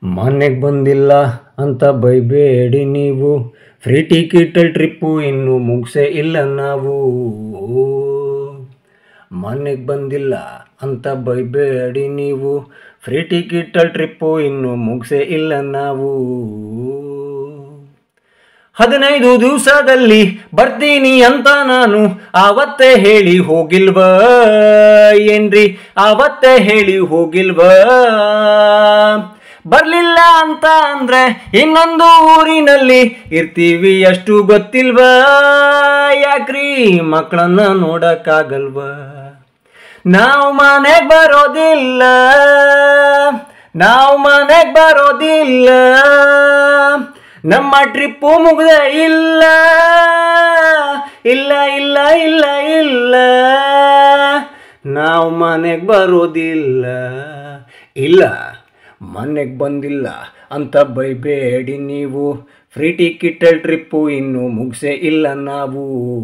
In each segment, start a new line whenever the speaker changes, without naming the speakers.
ಮನೆಗೆ ಬಂದಿಲ್ಲ ಅಂತ ಬೈಬೇಡಿ ನೀವು ಫ್ರೀ ಟಿಕೆಟಲ್ಲಿ ಟ್ರಿಪ್ಪು ಇನ್ನೂ ಮುಗಿಸೇ ಇಲ್ಲ ನಾವು ಮನೆಗೆ ಬಂದಿಲ್ಲ ಅಂತ ಬೈಬೇಡಿ ನೀವು ಫ್ರೀ ಟಿಕೆಟಲ್ಲಿ ಟ್ರಿಪ್ಪು ಇನ್ನೂ ಮುಗಿಸೇ ಇಲ್ಲ ನಾವು ಹದಿನೈದು ದಿವಸದಲ್ಲಿ ಬರ್ತೀನಿ ಅಂತ ನಾನು ಆವತ್ತೇ ಹೇಳಿ ಹೋಗಿಲ್ವ ಏನ್ರಿ ಆವತ್ತೇ ಹೇಳಿ ಹೋಗಿಲ್ವ ಬರ್ಲಿಲ್ಲ ಅಂತ ಅಂದ್ರೆ ಇನ್ನೊಂದು ಊರಿನಲ್ಲಿ ಇರ್ತೀವಿ ಅಷ್ಟು ಗೊತ್ತಿಲ್ವ ಯಾಕ್ರಿ ಮಕ್ಕಳನ್ನ ನೋಡಕ್ಕಾಗಲ್ವ ನಾವು ಮನೆಗ್ ಬರೋದಿಲ್ಲ ನಾವು ಮನೆಗ್ ಬರೋದಿಲ್ಲ ನಮ್ಮ ಟ್ರಿಪ್ಪು ಮುಗ್ದೆ ಇಲ್ಲ ಇಲ್ಲ ಇಲ್ಲ ಇಲ್ಲ ಇಲ್ಲ ನಾವು ಮನೆಗೆ ಬರೋದಿಲ್ಲ ಇಲ್ಲ ಮನೆಗೆ ಬಂದಿಲ್ಲ ಅಂತ ಬೈಬೇಡಿ ನೀವು ಫ್ರೀ ಟಿಕೆಟಲ್ ಟ್ರಿಪ್ಪು ಇನ್ನೂ ಮುಗಿಸೇ ಇಲ್ಲ ನಾವು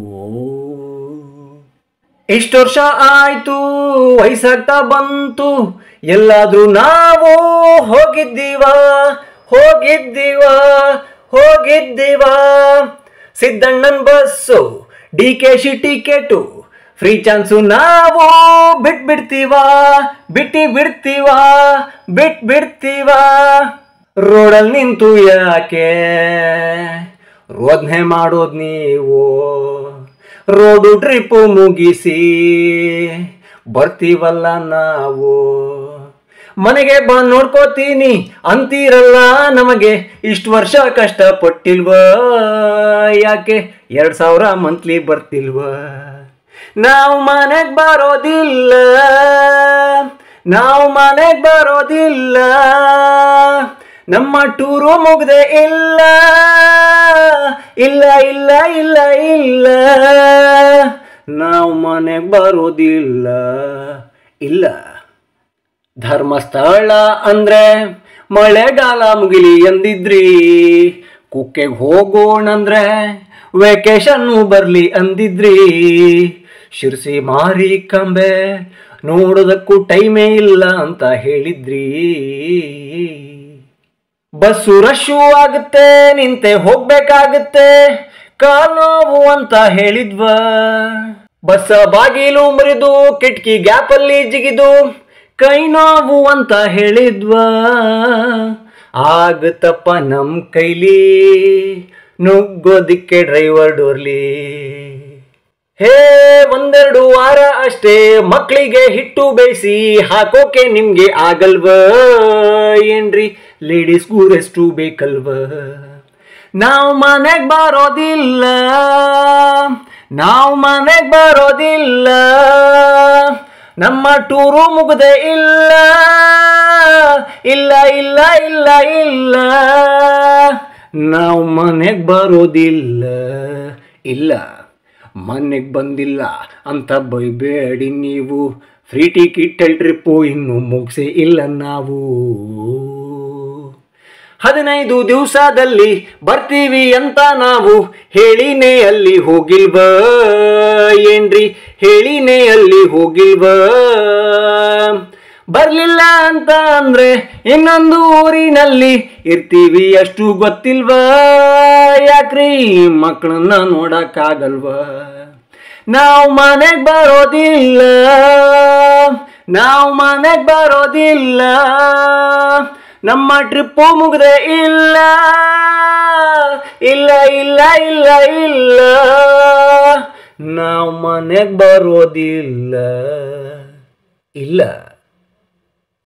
ಇಷ್ಟು ವರ್ಷ ಆಯ್ತು ವಯಸ್ಸಾಗ್ತಾ ಬಂತು ಎಲ್ಲಾದ್ರೂ ನಾವು ಹೋಗಿದ್ದೀವ ಹೋಗಿದ್ದೀವ ಹೋಗಿದ್ದೀವ ಸಿದ್ದಣ್ಣನ್ bus D K Shi ticket free chance ನಾವು ಬಿಟ್ ಬಿಡ್ತೀವ ಬಿಟ್ಟಿ ಬಿಡ್ತೀವ ಬಿಟ್ ಬಿಡ್ತೀವ ರೋಡಲ್ಲಿ ನಿಂತು ಯಾಕೆ ರೋದನೆ ಮಾಡೋದ್ ನೀವು ರೋಡು ಟ್ರಿಪ್ಪು ಮುಗಿಸಿ ಬರ್ತೀವಲ್ಲ ನಾವು ಮನೆಗೆ ಬಂದು ನೋಡ್ಕೋತೀನಿ ಅಂತೀರಲ್ಲ ನಮಗೆ ಇಷ್ಟು ವರ್ಷ ಕಷ್ಟಪಟ್ಟಿಲ್ವ ಯಾಕೆ ಎರಡು ಸಾವಿರ ಮಂತ್ಲಿ ಬರ್ತಿಲ್ವ ನಾವು ಮನೆಗೆ ಬರೋದಿಲ್ಲ ನಾವು ಮನೆಗೆ ಬರೋದಿಲ್ಲ ನಮ್ಮ ಟೂರು ಮುಗ್ದೆ ಇಲ್ಲ ಇಲ್ಲ ಇಲ್ಲ ಇಲ್ಲ ಇಲ್ಲ ನಾವು ಮನೆಗೆ ಬರೋದಿಲ್ಲ ಇಲ್ಲ ಧರ್ಮಸ್ಥಳ ಅಂದ್ರೆ ಮಳೆಗಾಲ ಮುಗಿಲಿ ಎಂದಿದ್ರಿ ಕುಕ್ಕೆಗೆ ಹೋಗೋಣಂದ್ರೆ ವೆಕೇಶನ್ನು ಬರ್ಲಿ ಅಂದಿದ್ರಿ ಶಿರ್ಸಿ ಮಾರಿ ಕಂಬೆ ನೋಡೋದಕ್ಕೂ ಟೈಮೇ ಇಲ್ಲ ಅಂತ ಹೇಳಿದ್ರಿ ಬಸ್ಸು ರಶ್ಶು ಆಗುತ್ತೆ ನಿಂತೆ ಹೋಗ್ಬೇಕಾಗುತ್ತೆ ಕಾಲೋವು ಅಂತ ಹೇಳಿದ್ವ ಬಸ್ಸ ಬಾಗಿಲು ಮುರಿದು ಕಿಟಕಿ ಗ್ಯಾಪಲ್ಲಿ ಜಿಗಿದು ಕೈ ನೋವು ಅಂತ ಹೇಳಿದ್ವ ಆಗುತ್ತಪ್ಪ ನಮ್ ಕೈಲಿ ನುಗ್ಗೋದಿಕ್ಕೆ ಡ್ರೈವರ್ ಡೋರ್ಲಿ ಹೇ ಒಂದೆರಡು ವಾರ ಅಷ್ಟೇ ಮಕ್ಕಳಿಗೆ ಹಿಟ್ಟು ಬೇಯಿಸಿ ಹಾಕೋಕೆ ನಿಮ್ಗೆ ಆಗಲ್ವ ಏನ್ರಿ ಲೇಡೀಸ್ಗೂ ರೆಸ್ಟು ಬೇಕಲ್ವ ನಾವು ಮನೆಗ್ ಬರೋದಿಲ್ಲ ನಾವು ಮನೆಗ್ ಬರೋದಿಲ್ಲ ನಮ್ಮ ಟೂರು ಮುಗ್ದೆ ಇಲ್ಲ ಇಲ್ಲ ಇಲ್ಲ ಇಲ್ಲ ಇಲ್ಲ ನಾವು ಮನೆಗ್ ಬರೋದಿಲ್ಲ ಇಲ್ಲ ಮನೆಗೆ ಬಂದಿಲ್ಲ ಅಂತ ಬೈಬೇಡಿ ನೀವು ಫ್ರೀ ಟಿಕೆಟಲ್ ಟ್ರಿಪ್ಪು ಇನ್ನೂ ಮುಗಿಸೇ ಇಲ್ಲ ನಾವು ಹದಿನೈದು ದಿವಸದಲ್ಲಿ ಬರ್ತೀವಿ ಅಂತ ನಾವು ಹೇಳಿನೇ ಅಲ್ಲಿ ಹೋಗಿಲ್ವ ಏನ್ರಿ ಹೇಳಿನೇ ಅಲ್ಲಿ ಹೋಗಿಲ್ವ ಬರ್ಲಿಲ್ಲ ಅಂತ ಅಂದ್ರೆ ಇನ್ನೊಂದು ಊರಿನಲ್ಲಿ ಇರ್ತೀವಿ ಅಷ್ಟು ಗೊತ್ತಿಲ್ವ ಯಾಕ್ರಿ ಮಕ್ಕಳನ್ನ ನೋಡಕ್ಕಾಗಲ್ವ ನಾವು ಮನೆಗ್ ಬರೋದಿಲ್ಲ ನಾವು ಮನೆಗ್ ಬರೋದಿಲ್ಲ ನಮ್ಮ ಟ್ರಿಪ್ಪು ಮುಗ್ದೆ ಇಲ್ಲ ಇಲ್ಲ ಇಲ್ಲ ಇಲ್ಲ ಇಲ್ಲ ನಾವು ಮನೆಗ್ ಬರೋದಿಲ್ಲ ಇಲ್ಲ